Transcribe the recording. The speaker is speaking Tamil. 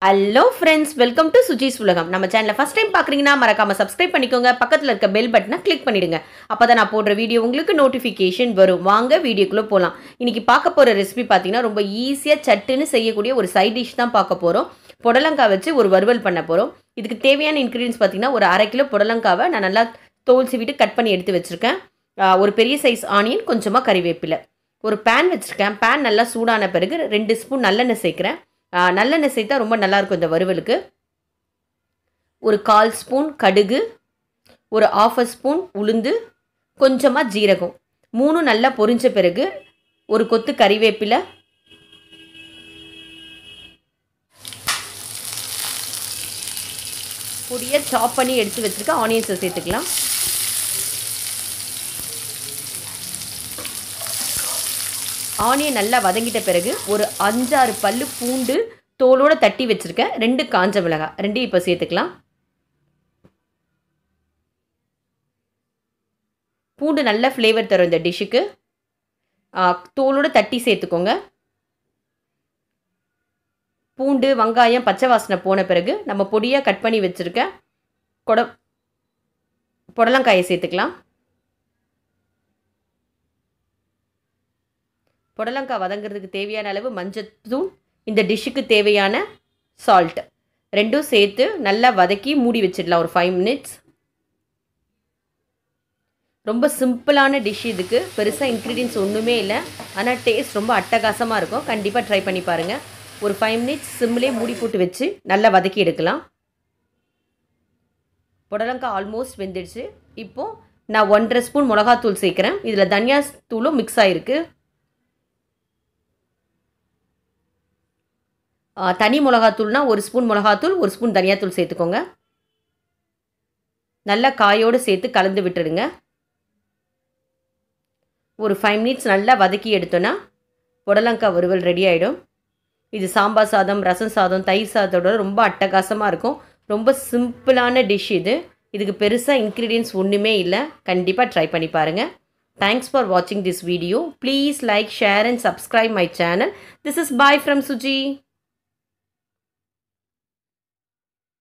ஹலோ ஃப்ரெண்ட்ஸ் வெல்கம் டு சுஜிஸ் உலகம் நம்ம சேனலை ஃபஸ்ட் டைம் பார்க்குறீங்கன்னா மறக்காம சப்ஸ்கிரைப் பண்ணிக்கோங்க பக்கத்தில் இருக்க பெல் பட்டனை கிளிக் பண்ணிடுங்க அப்போ தான் நான் போடுற வீடியோ உங்களுக்கு நோட்டிஃபிகேஷன் வரும் வாங்க வீடியோக்குள்ளே போகலாம் இன்னைக்கு பார்க்க போகிற ரெசிபி பார்த்தீங்கன்னா ரொம்ப ஈஸியாக சட்டுன்னு செய்யக்கூடிய ஒரு சைட் டிஷ் தான் பார்க்க போகிறோம் புடலங்காய் வச்சு ஒரு வறுவல் பண்ண போகிறோம் இதுக்கு தேவையான இன்க்ரீடியன்ஸ் பார்த்தீங்கன்னா ஒரு அரை கிலோ புடலங்காவை நான் நல்லா தோல் சீவிட்டு கட் பண்ணி எடுத்து வச்சுருக்கேன் ஆஹ் ஒரு பெரிய சைஸ் ஆனியன் கொஞ்சமாக கறிவேப்பிலை ஒரு பேன் வச்சுருக்கேன் பேன் நல்லா சூடான பிறகு ரெண்டு ஸ்பூன் நல்லெண்ணெய் சேர்க்குறேன் ஆஹ் நல்லெண்ணெய் சேர்த்தா ரொம்ப நல்லாயிருக்கும் இந்த வறுவலுக்கு ஒரு கால் ஸ்பூன் கடுகு ஒரு ஆஃப் ஸ்பூன் உளுந்து கொஞ்சமாக ஜீரகம் மூணும் நல்லா பொரிஞ்ச பிறகு ஒரு கொத்து கறிவேப்பிலை பொடியை சாப் பண்ணி எடுத்து வச்சுருக்க ஆனியன்ஸை சேர்த்துக்கலாம் ஆனியன் நல்லா வதங்கிட்ட பிறகு ஒரு அஞ்சாறு பல்லு பூண்டு தோலோட தட்டி வச்சுருக்கேன் ரெண்டு காஞ்ச மிளகாய் ரெண்டையும் இப்போ சேர்த்துக்கலாம் பூண்டு நல்ல ஃப்ளேவர் தரும் இந்த டிஷ்ஷுக்கு தோலோட தட்டி சேர்த்துக்கோங்க பூண்டு வெங்காயம் பச்சை வாசனை போன பிறகு நம்ம பொடியாக கட் பண்ணி வச்சுருக்க கொட புடலங்காயை சேர்த்துக்கலாம் புடலங்காய் வதங்கிறதுக்கு தேவையான அளவு மஞ்சத்தூள் இந்த டிஷ்ஷுக்கு தேவையான சால்ட் ரெண்டும் சேர்த்து நல்லா வதக்கி மூடி வச்சிடலாம் ஒரு ஃபைவ் மினிட்ஸ் ரொம்ப சிம்பிளான டிஷ் இதுக்கு பெருசாக இன்க்ரீடியன்ஸ் ஒன்றுமே இல்லை ஆனால் டேஸ்ட் ரொம்ப அட்டகாசமாக இருக்கும் கண்டிப்பாக ட்ரை பண்ணி பாருங்கள் ஒரு ஃபைவ் மினிட்ஸ் சிம்லேயே மூடி போட்டு வச்சு நல்லா வதக்கி எடுக்கலாம் புடலங்காய் ஆல்மோஸ்ட் வெந்துடுச்சு இப்போது நான் ஒன்றரை ஸ்பூன் மிளகாத்தூள் சேர்க்குறேன் இதில் தனியா தூளும் மிக்ஸ் ஆகிருக்கு தனி மிளகாத்தூள்னா ஒரு ஸ்பூன் மிளகாத்தூள் ஒரு ஸ்பூன் தனியாத்தூள் சேர்த்துக்கோங்க நல்லா காயோடு சேர்த்து கலந்து விட்டுடுங்க ஒரு ஃபைவ் மினிட்ஸ் நல்லா வதக்கி எடுத்தோன்னா புடலங்காய் வறுவல் ரெடி ஆகிடும் இது சாம்பார் சாதம் ரசம் சாதம் தயிர் சாதத்தோட ரொம்ப அட்டகாசமாக இருக்கும் ரொம்ப சிம்பிளான டிஷ் இது இதுக்கு பெருசாக இன்க்ரீடியன்ஸ் ஒன்றுமே இல்லை கண்டிப்பாக ட்ரை பண்ணி பாருங்கள் தேங்க்ஸ் ஃபார் வாட்சிங் this video please like share and subscribe my channel this is bye from Suji